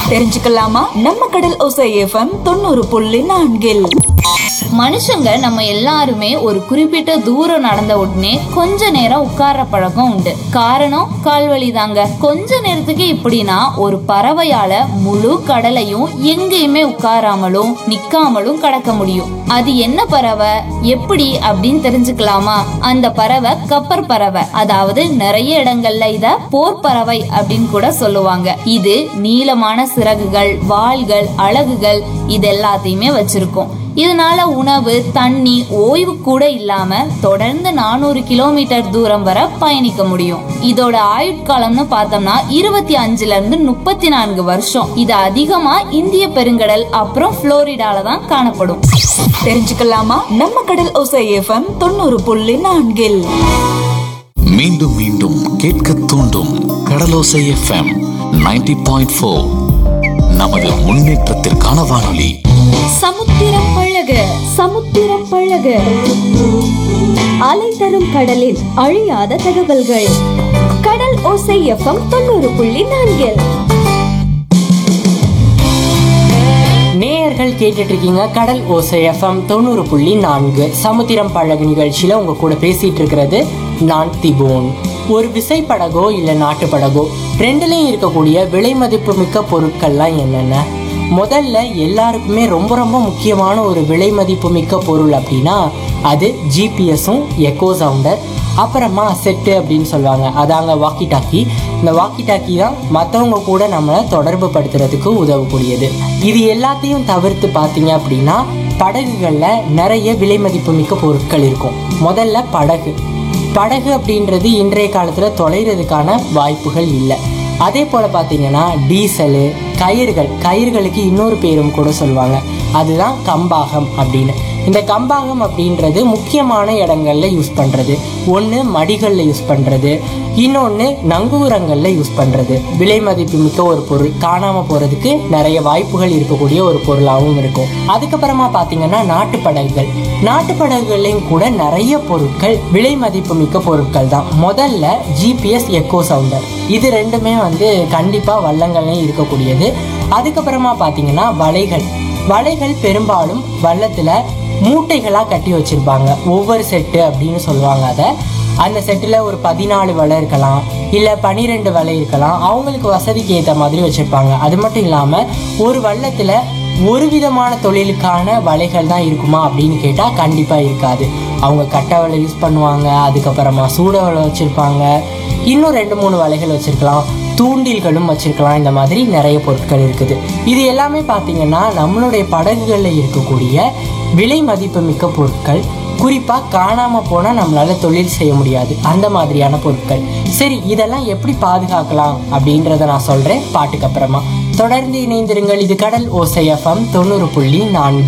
தெரிஞ்சுக்கலாமா நம்ம கடல் ஒசை எஃப்எம் தொண்ணூறு புள்ளி நான்கில் மனுஷங்க நம்ம எல்லாருமே ஒரு குறிப்பிட்ட தூரம் நடந்த உடனே கொஞ்ச நேரம் உட்கார்ற பழக்கம் உண்டு காரணம் கால்வலி தாங்க கொஞ்ச நேரத்துக்கு இப்படின்னா ஒரு பறவையால முழு கடலையும் எங்கேயுமே உட்காராமலும் நிக்காமலும் கடக்க முடியும் அது என்ன பறவை எப்படி அப்படின்னு தெரிஞ்சுக்கலாமா அந்த பறவை கப்பர் பறவை அதாவது நிறைய இடங்கள்ல இத போர் பறவை அப்படின்னு கூட சொல்லுவாங்க இது நீளமான சிறகுகள் வாள்கள் அலகுகள் இது எல்லாத்தையுமே வச்சிருக்கும் இதனால உணவு தண்ணி ஓய்வு கூட இல்லாம தொடர்ந்து நானூறு கிலோமீட்டர் தூரம் வரை பயணிக்க முடியும் இதோட ஆயுட்காலம்னு பார்த்தோம்னா இருபத்தி அஞ்சுல இருந்து முப்பத்தி நான்கு வருஷம் இது அதிகமா இந்திய பெருங்கடல் அப்புறம் புளோரிடால தான் காணப்படும் தெரிஞ்சுக்கலாமா நம்ம கடல் ஒசை எஃப்எம் தொண்ணூறு புள்ளி நான்கில் மீண்டும் மீண்டும் கேட்க தூண்டும் கடலோசை எஃப்எம் 90.4 பாயிண்ட் ஃபோர் நமது முன்னேற்றத்திற்கான வானொலி சமுத்திரம் பழக சமுத்திரம் பழக அலை தரும் கடலின் அழியாத தகவல்கள் கடல் ஓசை எஃப்எம் தொண்ணூறு புள்ளி நான்கில் நேயர்கள் கேட்டுட்டு இருக்கீங்க கடல் ஓசை எஃப்எம் தொண்ணூறு புள்ளி நான்கு சமுத்திரம் பழகு நிகழ்ச்சியில உங்க கூட பேசிட்டு இருக்கிறது நான் திபோன் ஒரு விசைப்படகோ இல்ல நாட்டு படகோ ரெண்டுலயும் இருக்கக்கூடிய விலை மதிப்பு மிக்க பொருட்கள்லாம் என்னென்ன முதல்ல எல்லாருக்குமே ரொம்ப ரொம்ப முக்கியமான ஒரு விலை மதிப்பு மிக்க பொருள் அப்படின்னா அது ஜிபிஎஸும் எக்கோ சவுண்டர் அப்புறமா செட்டு அப்படின்னு சொல்லுவாங்க அதாங்க வாக்கி டாக்கி இந்த வாக்கி டாக்கி தான் மற்றவங்க கூட நம்மளை தொடர்பு படுத்துறதுக்கு உதவக்கூடியது இது எல்லாத்தையும் தவிர்த்து பார்த்தீங்க அப்படின்னா படகுகளில் நிறைய விலை மதிப்புமிக்க பொருட்கள் இருக்கும் முதல்ல படகு படகு அப்படின்றது இன்றைய காலத்தில் தொலைகிறதுக்கான வாய்ப்புகள் இல்லை அதே போல் பார்த்தீங்கன்னா டீசலு கயிறுகள் கயிறுகளுக்கு இன்னொரு பேரும் கூட சொல்லுவாங்க அதுதான் கம்பாகம் அப்படின்னு இந்த கம்பாகம் அப்படின்றது முக்கியமான இடங்கள்ல யூஸ் பண்ணுறது ஒன்று மடிகளில் யூஸ் பண்ணுறது இன்னொன்று நங்கூரங்களில் யூஸ் பண்ணுறது விலை மதிப்பு மிக்க ஒரு பொருள் காணாமல் போகிறதுக்கு நிறைய வாய்ப்புகள் இருக்கக்கூடிய ஒரு பொருளாகவும் இருக்கும் அதுக்கப்புறமா பார்த்தீங்கன்னா நாட்டு படகுகள் நாட்டு படகுகள்லையும் கூட நிறைய பொருட்கள் விலை மதிப்பு மிக்க பொருட்கள் தான் முதல்ல ஜிபிஎஸ் எக்கோ சவுண்டர் இது ரெண்டுமே வந்து கண்டிப்பாக வள்ளங்கள்லையும் இருக்கக்கூடியது அதுக்கப்புறமா பார்த்தீங்கன்னா வலைகள் வலைகள் பெரும்பாலும் வள்ளத்தில் மூட்டைகளாக கட்டி வச்சிருப்பாங்க ஒவ்வொரு செட்டு அப்படின்னு சொல்லுவாங்க அதை அந்த செட்டில் ஒரு பதினாலு வலை இருக்கலாம் இல்லை பனிரெண்டு வலை இருக்கலாம் அவங்களுக்கு வசதிக்கு ஏற்ற மாதிரி வச்சுருப்பாங்க அது மட்டும் இல்லாமல் ஒரு வள்ளத்தில் ஒரு விதமான தொழிலுக்கான வலைகள் தான் இருக்குமா அப்படின்னு கேட்டால் கண்டிப்பாக இருக்காது அவங்க கட்டை வலை யூஸ் பண்ணுவாங்க அதுக்கப்புறமா சூட வலை வச்சுருப்பாங்க இன்னும் ரெண்டு மூணு வலைகள் வச்சுருக்கலாம் தூண்டில்களும் வச்சிருக்கலாம் இந்த மாதிரி நிறைய பொருட்கள் இருக்குது இது எல்லாமே பார்த்தீங்கன்னா நம்மளுடைய படகுகளில் இருக்கக்கூடிய விலை மதிப்பு மிக்க பொருட்கள் குறிப்பாக காணாமல் போனால் நம்மளால தொழில் செய்ய முடியாது அந்த மாதிரியான பொருட்கள் சரி இதெல்லாம் எப்படி பாதுகாக்கலாம் அப்படின்றத நான் சொல்கிறேன் பாட்டுக்கு அப்புறமா தொடர்ந்து இணைந்திருங்கள் இது கடல் ஓசை எஃப்எம் தொண்ணூறு புள்ளி நான்கு